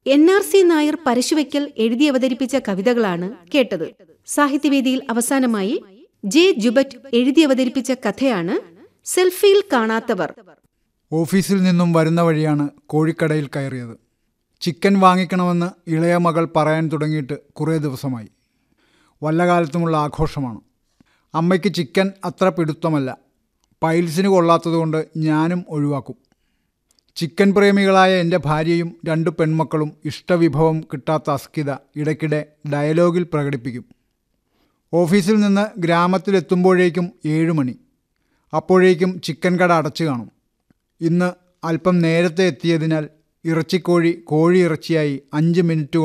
N R C Nair Parassuvaikkal എഴുതി അവതരിപ്പിച്ച കവിതകളാണ് കേട്ടത് സാഹിത്യവേദിയിൽ അവസാനമായി ജെ ജുബറ്റ് എഴുതി അവതരിപ്പിച്ച കഥയാണ് സെൽഫിയിൽ കാണാത്തവർ ഓഫീസിൽ നിന്നും വരുന്ന വഴിയാണ് കോഴിക്കടയിൽ കയറിയത് ചിക്കൻ വാങ്ങിക്കണമെന്ന് ഇളയ മകൾ പറയാൻ തുടങ്ങിയിട്ട് കുറേ ദിവസമായി വല്ല കാലത്തുമുള്ള ആഘോഷമാണ് അമ്മയ്ക്ക് ചിക്കൻ അത്ര പിടുത്തമല്ല പൈൽസിന് കൊള്ളാത്തതുകൊണ്ട് ഞാനും ഒഴിവാക്കും ചിക്കൻ പ്രേമികളായ എൻ്റെ ഭാര്യയും രണ്ട് പെൺമക്കളും ഇഷ്ടവിഭവം കിട്ടാത്ത അസ്കിത ഇടയ്ക്കിടെ ഡയലോഗിൽ പ്രകടിപ്പിക്കും ഓഫീസിൽ നിന്ന് ഗ്രാമത്തിലെത്തുമ്പോഴേക്കും ഏഴ് മണി അപ്പോഴേക്കും ചിക്കൻ കട അടച്ചു കാണും ഇന്ന് അല്പം നേരത്തെ എത്തിയതിനാൽ ഇറച്ചിക്കോഴി കോഴി ഇറച്ചിയായി അഞ്ച് മിനിറ്റ്